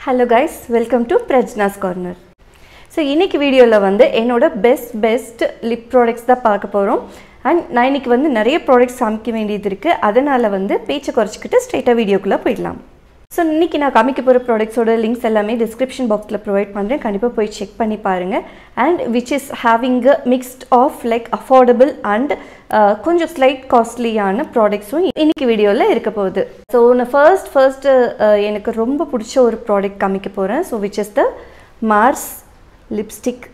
Hello guys welcome to Prajna's corner so இன்னைக்கு வீடியோவில் வந்து என்னோட பெஸ்ட் பெஸ்ட் லிப் ப்ராடக்ட்ஸ் தான் பார்க்க போகிறோம் அண்ட் நான் இன்னைக்கு வந்து நிறைய ப்ராடக்ட்ஸ் காமிக்க வேண்டியது இருக்குது அதனால் வந்து பேச்சை குறைச்சிக்கிட்டு ஸ்ட்ரைட்டாக வீடியோக்குள்ளே போயிடலாம் ஸோ இன்றைக்கி நான் காமிக்க போகிற ப்ராடக்ட்ஸோட லிங்க்ஸ் எல்லாமே டிஸ்கிரிப்ஷன் பாக்ஸில் ப்ரொவைட் பண்ணுறேன் கண்டிப்பாக போய் செக் பண்ணி பாருங்கள் and which is having a mixed of like affordable and கொஞ்சம் ஸ்லைட் காஸ்ட்லியான ப்ராடக்ட்ஸும் இன்னைக்கு வீடியோவில் இருக்க போகுது ஸோ நான் ஃபர்ஸ்ட் ஃபர்ஸ்ட்டு எனக்கு ரொம்ப பிடிச்ச ஒரு ப்ராடக்ட் காமிக்க போகிறேன் so which is the Mars lipstick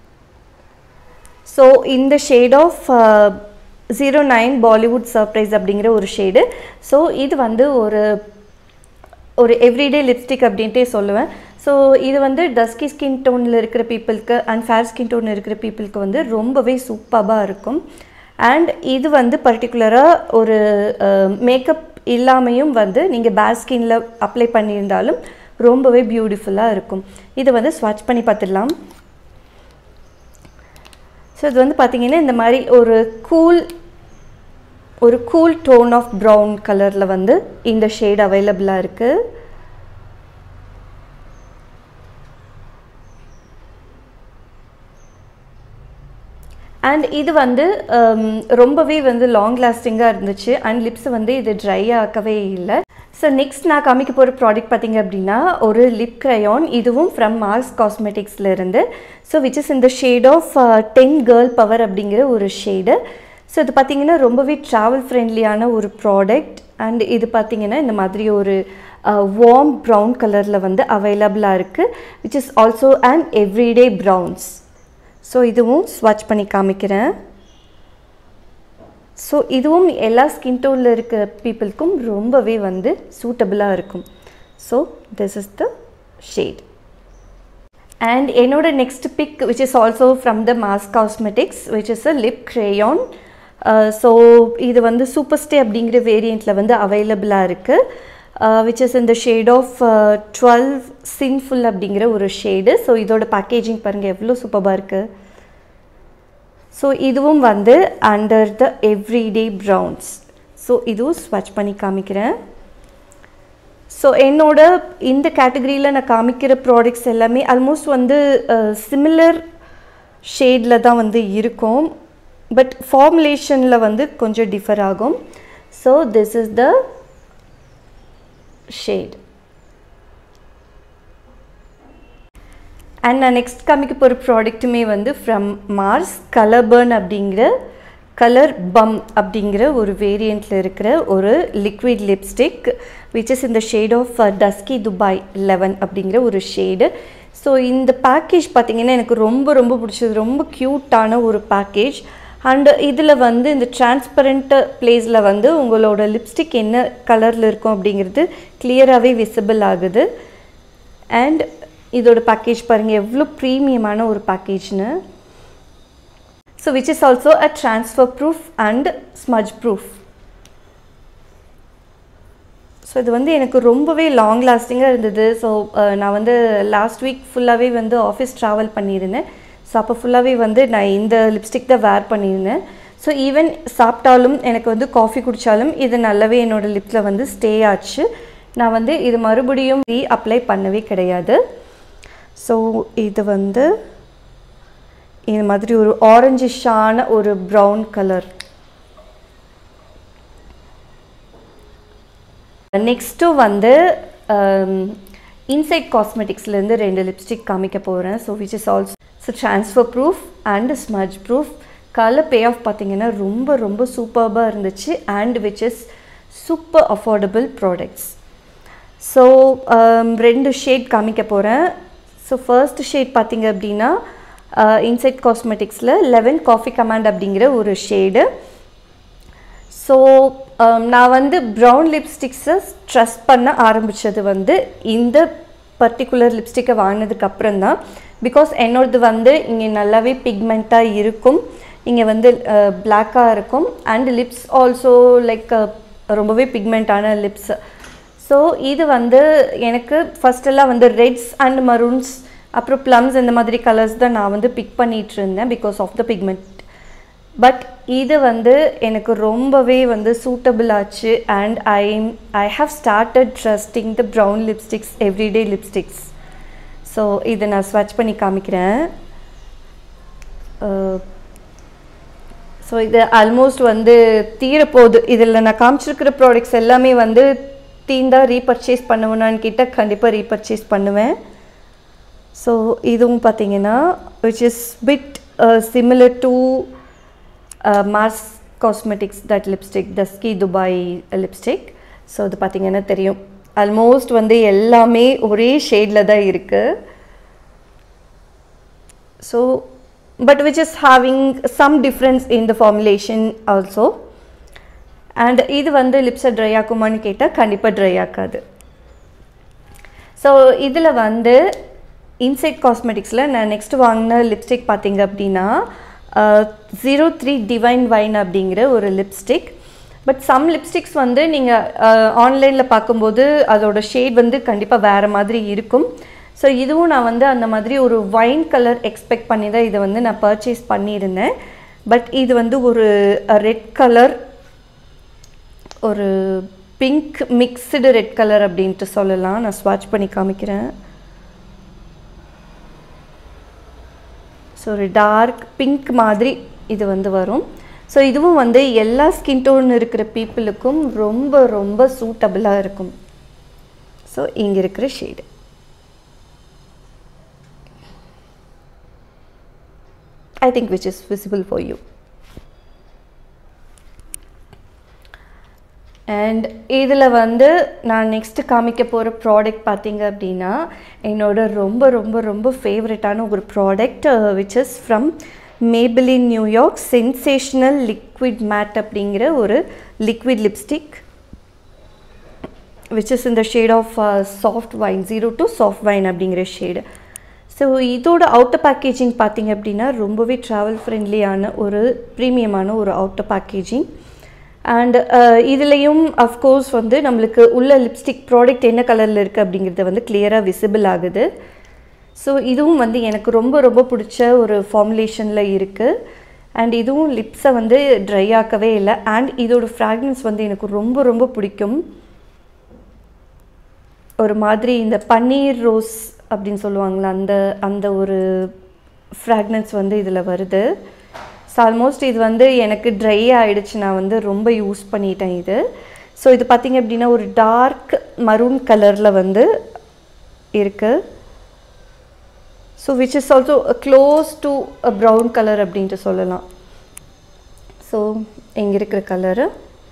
so இந்த shade of zero nine Bollywood surprise அப்படிங்கிற ஒரு ஷேடு ஸோ இது வந்து ஒரு ஒரு எவ்ரிடே லிப்ஸ்டிக் அப்படின்ட்டே சொல்லுவேன் ஸோ இது வந்து டஸ்கி ஸ்கின் டோனில் இருக்கிற பீப்புளுக்கு அண்ட் ஃபேர் ஸ்கின் டோன் இருக்கிற பீப்புளுக்கு வந்து ரொம்பவே சூப்பராக இருக்கும் அண்ட் இது வந்து பர்டிகுலராக ஒரு மேக்கப் இல்லாமையும் வந்து நீங்கள் பேர் ஸ்கின்னில் அப்ளை பண்ணியிருந்தாலும் ரொம்பவே பியூட்டிஃபுல்லாக இருக்கும் இதை வந்து ஸ்வாட்ச் பண்ணி பார்த்துடலாம் ஸோ இது வந்து பார்த்திங்கன்னா இந்த மாதிரி ஒரு கூல் ஒரு கூல் டோன் ஆஃப் ப்ரௌன் கலரில் வந்து இந்த ஷேட் அவைலபிளாக இருக்குது அண்ட் இது வந்து ரொம்பவே வந்து லாங் லாஸ்டிங்காக இருந்துச்சு அண்ட் லிப்ஸ் வந்து இது ட்ரை ஆக்கவே இல்லை ஸோ நெக்ஸ்ட் நான் காமிக்க போகிற ப்ராடக்ட் பார்த்திங்க அப்படின்னா ஒரு லிப் க்ரையான் இதுவும் ஃப்ரம் மார்ஸ் காஸ்மெட்டிக்ஸ்லேருந்து ஸோ விச் இஸ் இந்த shade of ten girl power அப்படிங்கிற ஒரு ஷேடு ஸோ இது பார்த்திங்கன்னா ரொம்பவே ட்ராவல் ஃப்ரெண்ட்லியான ஒரு ப்ராடக்ட் அண்ட் இது பார்த்திங்கன்னா இந்த மாதிரி ஒரு வார்ம் ப்ரௌன் கலரில் வந்து அவைலபிளாக இருக்குது which is also and everyday browns so இதுவும் ஸ்வாட்ச் பண்ணி காமிக்கிறேன் ஸோ இதுவும் எல்லா ஸ்கின் டோனில் இருக்கிற பீப்புளுக்கும் ரொம்பவே வந்து சூட்டபிளாக இருக்கும் so this is the shade and என்னோட next pick which is also from the Mars cosmetics which is a lip crayon so இது வந்து சூப்பர் ஸ்டே அப்படிங்கிற வேரியண்ட்டில் வந்து அவைலபிளாக இருக்குது விச் இஸ் இந்த ஷேட் ஆஃப் டுவெல் சின்ஃபுல் அப்படிங்கிற ஒரு ஷேடு ஸோ இதோட பேக்கேஜிங் பாருங்கள் எவ்வளோ சூப்பராக இருக்குது ஸோ இதுவும் வந்து under the everyday browns so இதுவும் ஸ்வச் பண்ணி காமிக்கிறேன் ஸோ என்னோட இந்த கேட்டகரியில் நான் காமிக்கிற ப்ராடக்ட்ஸ் எல்லாமே ஆல்மோஸ்ட் வந்து சிமிலர் ஷேடில் தான் வந்து இருக்கும் பட் ஃபார்முலேஷனில் வந்து கொஞ்சம் டிஃபர் ஆகும் so this is the shade and நான் நெக்ஸ்ட் காமிக்க போகிற ப்ராடக்ட்டுமே வந்து ஃப்ரம் மார்ஸ் கலர் பர்ன் அப்படிங்கிற கலர் பம் அப்படிங்கிற ஒரு வேரியண்ட்டில் இருக்கிற ஒரு லிக்விட் லிப்ஸ்டிக் விச் இஸ் இந்த shade of dusky Dubai eleven அப்படிங்கிற ஒரு ஷேடு ஸோ இந்த பேக்கேஜ் பார்த்திங்கன்னா எனக்கு ரொம்ப ரொம்ப பிடிச்சது ரொம்ப க்யூட்டான ஒரு பேக்கேஜ் அண்டு இதில் வந்து இந்த டிரான்ஸ்பரண்ட் பிளேஸில் வந்து உங்களோட லிப்ஸ்டிக் என்ன கலரில் இருக்கும் அப்படிங்கிறது கிளியராகவே விசிபிள் ஆகுது அண்ட் இதோட பேக்கேஜ் பாருங்கள் எவ்வளோ ப்ரீமியமான ஒரு பேக்கேஜ்னு so which is also a transfer proof and smudge proof so இது வந்து எனக்கு ரொம்பவே லாங் லாஸ்டிங்காக இருந்தது ஸோ நான் வந்து லாஸ்ட் வீக் ஃபுல்லாகவே வந்து ஆஃபீஸ் ட்ராவல் பண்ணியிருந்தேன் ஸோ அப்போ ஃபுல்லாகவே வந்து நான் இந்த லிப்ஸ்டிக் தான் வேர் பண்ணியிருந்தேன் ஸோ ஈவன் சாப்பிட்டாலும் எனக்கு வந்து காஃபி குடித்தாலும் இது நல்லாவே என்னோடய லிப்பில் வந்து ஸ்டே ஆச்சு நான் வந்து இது மறுபடியும் ரீ அப்ளை பண்ணவே கிடையாது ஸோ இது வந்து இந்த மாதிரி ஒரு ஆரஞ்சிஷான ஒரு ப்ரௌன் கலர் நெக்ஸ்ட்டு வந்து இன்சைட் காஸ்மெட்டிக்ஸ்லேருந்து ரெண்டு லிப்ஸ்டிக் காமிக்க போகிறேன் so which is also so transfer proof and smudge proof colour payoff பார்த்திங்கன்னா ரொம்ப ரொம்ப சூப்பர்பாக இருந்துச்சு and which is super affordable products so ரெண்டு ஷேட் காமிக்க போகிறேன் ஸோ ஃபர்ஸ்ட் ஷேட் பார்த்திங்க அப்படின்னா இன்சைட் காஸ்மெட்டிக்ஸில் லெவன் காஃபி கமாண்ட் அப்படிங்கிற ஒரு ஷேடு ஸோ நான் வந்து ப்ரௌன் லிப்ஸ்டிக்ஸை ட்ரஸ்ட் பண்ண ஆரம்பித்தது வந்து இந்த பர்டிகுலர் லிப்ஸ்டிக்கை வாங்கினதுக்கப்புறம் தான் பிகாஸ் என்னோடது வந்து இங்கே நல்லாவே பிக்மெண்ட்டாக இருக்கும் இங்கே வந்து பிளாக்காக இருக்கும் அண்ட் லிப்ஸ் ஆல்சோ லைக் ரொம்பவே பிக்மெண்ட்டான லிப்ஸ் ஸோ இது வந்து எனக்கு ஃபஸ்ட்டெல்லாம் வந்து ரெட்ஸ் அண்ட் மரூன்ஸ் அப்புறம் ப்ளம்ஸ் இந்த மாதிரி கலர்ஸ் தான் நான் வந்து பிக் பண்ணிகிட்டு இருந்தேன் because of the pigment but இது வந்து எனக்கு ரொம்பவே வந்து சூட்டபிள் ஆச்சு and I I have started trusting the brown lipsticks everyday lipsticks so இதை நான் ஸ்வட்ச் பண்ணி காமிக்கிறேன் ஸோ இது ஆல்மோஸ்ட் வந்து தீரப்போகுது இதில் நான் காமிச்சிருக்கிற ப்ராடக்ட்ஸ் எல்லாமே வந்து தீந்தா ரீபர்ச்சேஸ் பண்ணுவேனான்னு கேட்டால் கண்டிப்பாக ரீபர்ச்சேஸ் பண்ணுவேன் ஸோ இதுவும் பார்த்தீங்கன்னா which is bit similar to Mars cosmetics that lipstick dusky Dubai lipstick so இது பார்த்தீங்கன்னா தெரியும் ஆல்மோஸ்ட் வந்து எல்லாமே ஒரே ஷேடில் தான் இருக்குது so but which is having some difference in the formulation also and இது வந்து லிப்ஸை ட்ரை ஆக்குமான்னு கேட்டால் கண்டிப்பாக ட்ரை ஆக்காது ஸோ இதில் வந்து இன்சைட் காஸ்மெட்டிக்ஸில் நான் நெக்ஸ்ட் வாங்கின லிப்ஸ்டிக் பார்த்தீங்க அப்படின்னா ஜீரோ த்ரீ டிவைன் வைன் அப்படிங்கிற ஒரு லிப்ஸ்டிக் பட் சம் லிப்ஸ்டிக்ஸ் வந்து நீங்கள் ஆன்லைனில் பார்க்கும்போது அதோட ஷேட் வந்து கண்டிப்பாக வேறு மாதிரி இருக்கும் ஸோ இதுவும் நான் வந்து அந்த மாதிரி ஒரு வைன் கலர் எக்ஸ்பெக்ட் பண்ணி தான் இதை வந்து நான் பர்ச்சேஸ் பண்ணியிருந்தேன் பட் இது வந்து ஒரு ரெட் கலர் ஒரு பிங்க் மிக்ஸ்டு ரெட் கலர் அப்படின்ட்டு சொல்லலாம் நான் ஸ்வாட்ச் பண்ணி காமிக்கிறேன் ஸோ ஒரு டார்க் பிங்க் மாதிரி இது வந்து வரும் ஸோ இதுவும் வந்து எல்லா ஸ்கின் டோன் இருக்கிற பீப்புளுக்கும் ரொம்ப ரொம்ப சூட்டபிளாக இருக்கும் ஸோ இங்கே இருக்கிற shade I think which is visible for you. And இதில் வந்து நான் நெக்ஸ்ட்டு காமிக்க போகிற ப்ராடக்ட் பார்த்தீங்க அப்படின்னா என்னோட ரொம்ப ரொம்ப ரொம்ப ஃபேவரட்டான ஒரு product which is from Maybelline New York sensational liquid matte அப்படிங்கிற ஒரு லிக்விட் லிப்ஸ்டிக் விச் இஸ் இந்த shade of soft wine zero two soft wine அப்படிங்கிற ஷேடு ஸோ இதோட அவுட்டர் பேக்கேஜிங் பார்த்தீங்க அப்படின்னா ரொம்பவே ட்ராவல் ஃப்ரெண்ட்லியான ஒரு ப்ரீமியமான ஒரு அவுட்டர் பேக்கேஜிங் அண்ட் இதுலேயும் அஃப்கோர்ஸ் வந்து நம்மளுக்கு உள்ள லிப்ஸ்டிக் ப்ராடக்ட் என்ன கலரில் இருக்குது அப்படிங்கிறது வந்து கிளியராக விசிபிள் ஆகுது ஸோ இதுவும் வந்து எனக்கு ரொம்ப ரொம்ப பிடிச்ச ஒரு ஃபார்முலேஷனில் இருக்குது அண்ட் இதுவும் லிப்ஸை வந்து ட்ரை ஆக்கவே இல்லை அண்ட் இதோட ஃப்ராக்ரன்ஸ் வந்து எனக்கு ரொம்ப ரொம்ப பிடிக்கும் ஒரு மாதிரி இந்த பன்னீர் ரோஸ் அப்படின்னு சொல்லுவாங்களா அந்த அந்த ஒரு ஃப்ராக்னன்ஸ் வந்து இதில் வருது ஸோ ஆல்மோஸ்ட் இது வந்து எனக்கு ட்ரை ஆகிடுச்சு நான் வந்து ரொம்ப யூஸ் பண்ணிட்டேன் இது ஸோ இது பார்த்திங்க அப்படின்னா ஒரு டார்க் மரூன் கலரில் வந்து இருக்குது so which is also close to a brown colour அப்படின்ட்டு சொல்லலாம் ஸோ இங்கே இருக்கிற கலரு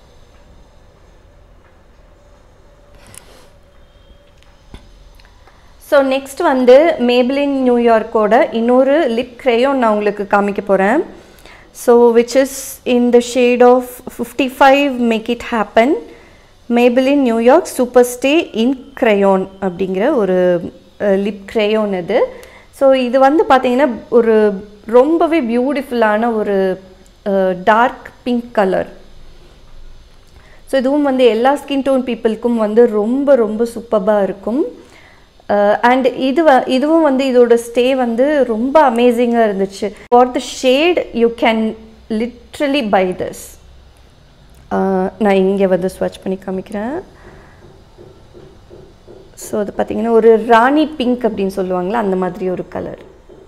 ஸோ நெக்ஸ்ட் வந்து மேபிளின் நியூயார்க்கோட இன்னொரு லிப் க்ரேயோன் நான் உங்களுக்கு காமிக்க போகிறேன் so which is in the shade of fifty five make it happen Maybelline New York super stay in crayon அப்படிங்கிற ஒரு லிப் க்ரேயோன் இது ஸோ இது வந்து பார்த்திங்கன்னா ஒரு ரொம்பவே பியூட்டிஃபுல்லான ஒரு டார்க் பிங்க் கலர் ஸோ இதுவும் வந்து எல்லா ஸ்கின் டோன் பீப்புளுக்கும் வந்து ரொம்ப ரொம்ப சூப்பராக இருக்கும் அண்ட் இது வ இதுவும் வந்து இதோட ஸ்டே வந்து ரொம்ப அமேசிங்காக இருந்துச்சு for the shade you can literally buy this நான் இங்கே வந்து ஸ்வாட்ச் பண்ணி காமிக்கிறேன் ஸோ அது பார்த்தீங்கன்னா ஒரு ராணி பிங்க் அப்படின்னு சொல்லுவாங்களா அந்த மாதிரி ஒரு கலர்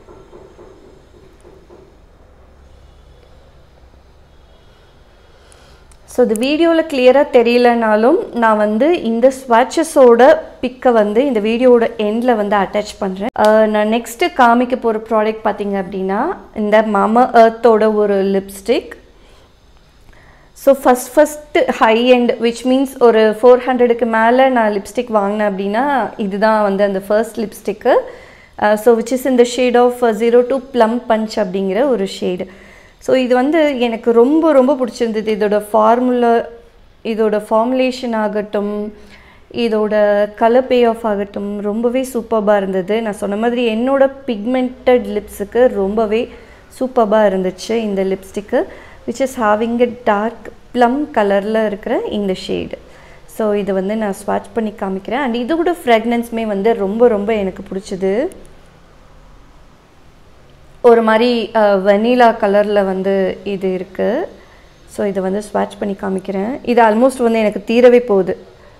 ஸோ இது வீடியோவில் கிளியராக தெரியலனாலும் நான் வந்து இந்த ஸ்வாட்சஸோட பிக்கை வந்து இந்த வீடியோவோட எண்டில் வந்து அட்டாச் பண்ணுறேன் நான் நெக்ஸ்ட்டு காமிக்க போகிற ப்ராடக்ட் பார்த்தீங்க அப்படின்னா இந்த மம எர்த்தோட ஒரு lipstick so first first high end which means ஒரு ஃபோர் ஹண்ட்ரடுக்கு மேலே நான் லிப்ஸ்டிக் வாங்கினேன் அப்படின்னா இதுதான் வந்து அந்த first lipstick so which is இந்த shade of zero two plum punch அப்படிங்கிற ஒரு ஷேடு ஸோ இது வந்து எனக்கு ரொம்ப ரொம்ப பிடிச்சிருந்தது இதோட ஃபார்முலா இதோட ஃபார்முலேஷன் ஆகட்டும் இதோட கலர் பே ஆஃப் ஆகட்டும் ரொம்பவே சூப்பராக இருந்தது நான் சொன்ன மாதிரி என்னோட பிக்மெண்டட் லிப்ஸுக்கு ரொம்பவே சூப்பராக இருந்துச்சு இந்த lipstick which is having a dark plum கலரில் இருக்கிற இந்த ஷேடு ஸோ இதை வந்து நான் ஸ்வாட்ச் பண்ணி காமிக்கிறேன் அண்ட் இதோட ஃப்ரெக்னன்ஸுமே வந்து ரொம்ப ரொம்ப எனக்கு பிடிச்சது ஒரு மாதிரி வெனிலா கலரில் வந்து இது இருக்குது ஸோ இதை வந்து ஸ்வாட்ச் பண்ணி காமிக்கிறேன் இது ஆல்மோஸ்ட் வந்து எனக்கு தீரவே போகுது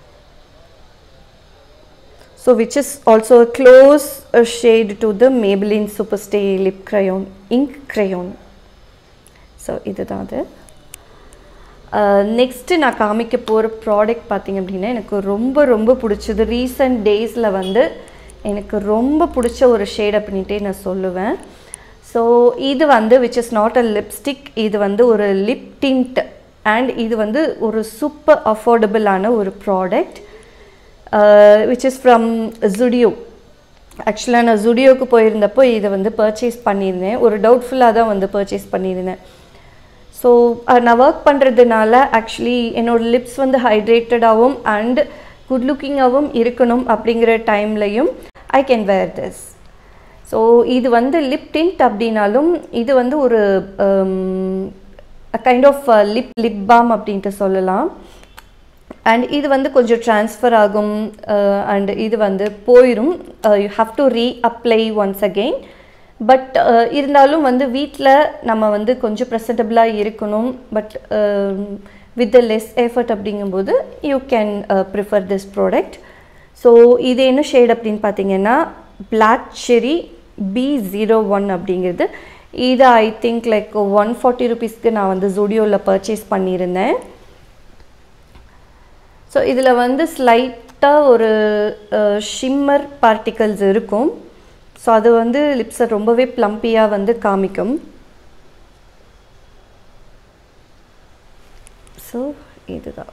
so which is also close shade to the Maybelline super stay lip crayon ink crayon so இதுதான் அது நெக்ஸ்ட்டு நான் காமிக்க போகிற ப்ராடக்ட் பார்த்திங்க அப்படின்னா எனக்கு ரொம்ப ரொம்ப பிடிச்சது ரீசன்ட் டேஸில் வந்து எனக்கு ரொம்ப பிடிச்ச ஒரு ஷேட் அப்படின்ட்டே நான் சொல்லுவேன் ஸோ இது வந்து which is not a lipstick இது வந்து ஒரு லிப் டிண்ட் அண்ட் இது வந்து ஒரு சூப்பர் அஃபோர்டபுளான ஒரு product which is from Zudio ஆக்சுவலாக நான் ஜுடியோக்கு போயிருந்தப்போ இதை வந்து பர்ச்சேஸ் பண்ணியிருந்தேன் ஒரு டவுட்ஃபுல்லாக தான் வந்து பர்ச்சேஸ் பண்ணியிருந்தேன் ஸோ நான் ஒர்க் பண்ணுறதுனால ஆக்சுவலி என்னோடய லிப்ஸ் வந்து ஹைட்ரேட்டடாகவும் அண்ட் குட் லுக்கிங்காகவும் இருக்கணும் அப்படிங்கிற டைம்லையும் I can wear this so இது வந்து லிப் டிண்ட் அப்படின்னாலும் இது வந்து ஒரு kind of lip lip balm அப்படின்ட்டு சொல்லலாம் அண்ட் இது வந்து கொஞ்சம் ட்ரான்ஸ்ஃபர் ஆகும் அண்ட் இது வந்து போயிடும் you have to reapply once again but இருந்தாலும் வந்து வீட்டில் நம்ம வந்து கொஞ்சம் ப்ரெசன்டபுளாக இருக்கணும் but with the less effort அப்படிங்கும்போது you can prefer this product so இது என்ன ஷேட் அப்படின்னு பார்த்தீங்கன்னா பிளாக் செரி பி ஜீரோ ஒன் அப்படிங்கிறது இது I think like one forty ருபீஸ்க்கு நான் வந்து ஜூடியோவில் பர்ச்சேஸ் பண்ணியிருந்தேன் ஸோ இதில் வந்து ஸ்லைட்டாக ஒரு ஷிம்மர் பார்ட்டிகல்ஸ் இருக்கும் ஸோ அது வந்து லிப்ஸை ரொம்பவே ப்ளம்பியாக வந்து காமிக்கும் ஸோ இதுதான்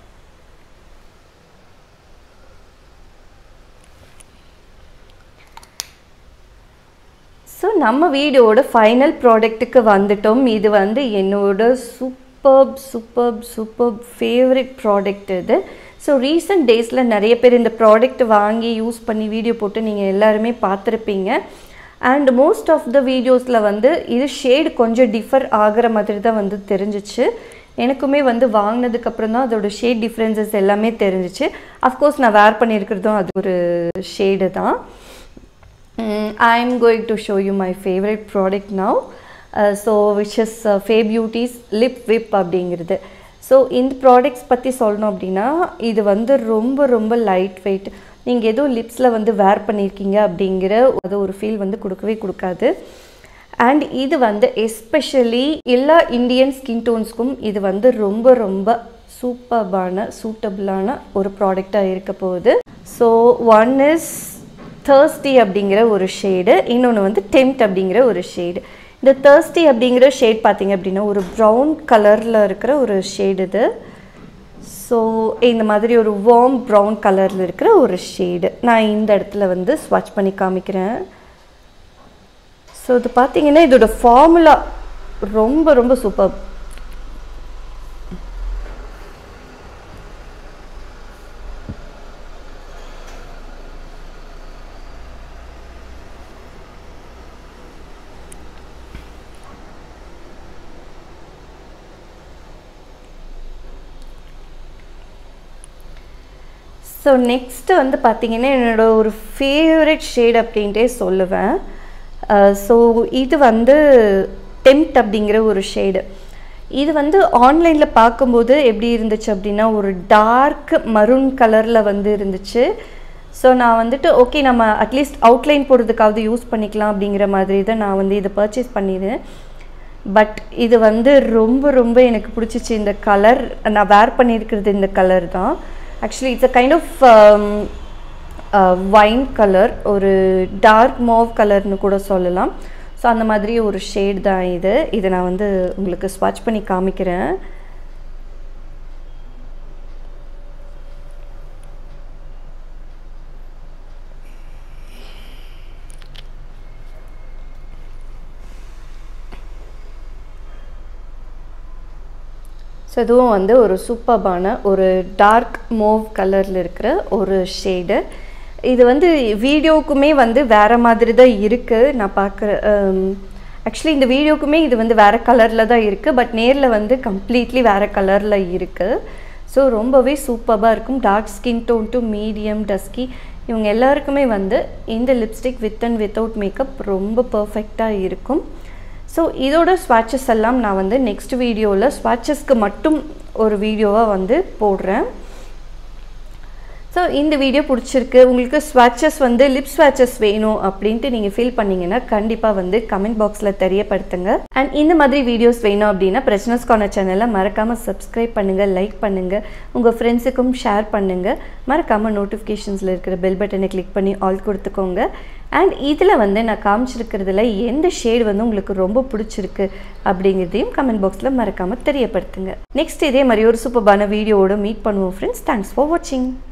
ஸோ நம்ம வீடியோட ஃபைனல் ப்ராடக்ட்டுக்கு வந்துட்டோம் இது வந்து என்னோட super super super favourite product இது ஸோ ரீசெண்ட் டேஸில் நிறைய பேர் இந்த ப்ராடக்ட் வாங்கி யூஸ் பண்ணி வீடியோ போட்டு நீங்கள் எல்லாருமே பார்த்துருப்பீங்க அண்ட் மோஸ்ட் ஆஃப் த வீடியோஸில் வந்து இது ஷேடு கொஞ்சம் டிஃபர் ஆகிற மாதிரி தான் வந்து தெரிஞ்சிச்சு எனக்குமே வந்து வாங்கினதுக்கப்புறம் தான் அதோட ஷேட் டிஃப்ரென்சஸ் எல்லாமே தெரிஞ்சிச்சு அஃப்கோர்ஸ் நான் வேர் பண்ணியிருக்கிறதும் அது ஒரு ஷேடு தான் I am going to show you my favourite product now so which is Fae beauty's lip whip அப்படிங்கிறது ஸோ இந்த ப்ராடக்ட்ஸ் பற்றி சொல்லணும் அப்படின்னா இது வந்து ரொம்ப ரொம்ப லைட் வெயிட் நீங்கள் எதுவும் லிப்ஸில் வந்து வேர் பண்ணியிருக்கீங்க அப்படிங்கிற அது ஒரு ஃபீல் வந்து கொடுக்கவே கொடுக்காது அண்ட் இது வந்து எஸ்பெஷலி எல்லா இந்தியன் ஸ்கின் டோன்ஸ்க்கும் இது வந்து ரொம்ப ரொம்ப சூப்பர்பான சூட்டபிளான ஒரு ப்ராடக்டாக இருக்க போகுது ஸோ ஒன் இஸ் தேர்ஸ்டி அப்படிங்கிற ஒரு ஷேடு இன்னொன்று வந்து டெம்ட் அப்படிங்கிற ஒரு ஷேடு இந்த தேர்ஸ்டி அப்படிங்கிற ஷேட் பார்த்தீங்க அப்படின்னா ஒரு ப்ரௌன் கலரில் இருக்கிற ஒரு ஷேடு இது ஸோ இந்த மாதிரி ஒரு வார்ம் ப்ரௌன் கலரில் இருக்கிற ஒரு ஷேடு நான் இந்த இடத்துல வந்து ஸ்வாட்ச் பண்ணி காமிக்கிறேன் ஸோ இது பார்த்தீங்கன்னா இதோட ஃபார்முலா ரொம்ப ரொம்ப சூப்பர் ஸோ நெக்ஸ்ட்டு வந்து பார்த்திங்கன்னா என்னோடய ஒரு ஃபேவரட் ஷேட் அப்படின்ட்டே சொல்லுவேன் ஸோ இது வந்து டெம்ட் அப்படிங்கிற ஒரு ஷேடு இது வந்து ஆன்லைனில் பார்க்கும்போது எப்படி இருந்துச்சு அப்படின்னா ஒரு டார்க் மரூன் கலரில் வந்து இருந்துச்சு ஸோ நான் வந்துட்டு ஓகே நம்ம அட்லீஸ்ட் அவுட்லைன் போடுறதுக்காவது யூஸ் பண்ணிக்கலாம் அப்படிங்கிற மாதிரி தான் நான் வந்து இதை பர்ச்சேஸ் பண்ணிடுறேன் பட் இது வந்து ரொம்ப ரொம்ப எனக்கு பிடிச்சிச்சு இந்த கலர் நான் வேர் பண்ணியிருக்கிறது இந்த கலர் தான் actually it's a kind of wine colour ஒரு டார்க் மோவ் கலர்னு கூட சொல்லலாம் ஸோ அந்த மாதிரி ஒரு ஷேட் தான் இது இதை நான் வந்து உங்களுக்கு ஸ்வாட்ச் பண்ணி காமிக்கிறேன் ஸோ இதுவும் வந்து ஒரு சூப்பர்பான ஒரு டார்க் மூவ் கலரில் இருக்கிற ஒரு ஷேடு இது வந்து வீடியோக்குமே வந்து வேறு மாதிரி தான் இருக்குது நான் பார்க்குற ஆக்சுவலி இந்த வீடியோக்குமே இது வந்து வேறு கலரில் தான் இருக்குது பட் நேரில் வந்து கம்ப்ளீட்லி வேறு கலரில் இருக்குது ஸோ ரொம்பவே சூப்பராக இருக்கும் dark skin tone to medium dusky இவங்க எல்லாருக்குமே வந்து இந்த lipstick with and without makeup ரொம்ப பர்ஃபெக்டாக இருக்கும் ஸோ இதோட ஸ்வாட்சஸ் எல்லாம் நான் வந்து நெக்ஸ்ட் வீடியோவில் ஸ்வாட்சஸ்க்கு மட்டும் ஒரு வீடியோவாக வந்து போடுறேன் ஸோ இந்த வீடியோ பிடிச்சிருக்கு உங்களுக்கு ஸ்வாட்சஸ் வந்து லிப் ஸ்வாட்சஸ் வேணும் அப்படின்ட்டு நீங்கள் ஃபீல் பண்ணீங்கன்னா கண்டிப்பாக வந்து கமெண்ட் பாக்ஸில் தெரியப்படுத்துங்க அண்ட் இந்த மாதிரி வீடியோஸ் வேணும் அப்படின்னா பிரச்சனஸ் கார்னர் சேனலை மறக்காமல் சப்ஸ்கிரைப் பண்ணுங்கள் லைக் பண்ணுங்கள் உங்கள் ஃப்ரெண்ட்ஸுக்கும் ஷேர் பண்ணுங்கள் மறக்காமல் நோட்டிஃபிகேஷன்ஸில் இருக்கிற பெல் பட்டனை கிளிக் பண்ணி ஆல் கொடுத்துக்கோங்க அண்ட் இதில் வந்து நான் காமிச்சிருக்கிறதுல எந்த ஷேடு வந்து உங்களுக்கு ரொம்ப பிடிச்சிருக்கு அப்படிங்கிறதையும் கமெண்ட் பாக்ஸில் மறக்காமல் தெரியப்படுத்துங்க நெக்ஸ்ட் இதே மாதிரி ஒரு சூப்பர்பான வீடியோவோட மீட் பண்ணுவோம் ஃப்ரெண்ட்ஸ் தேங்க்ஸ் ஃபார் வாட்சிங்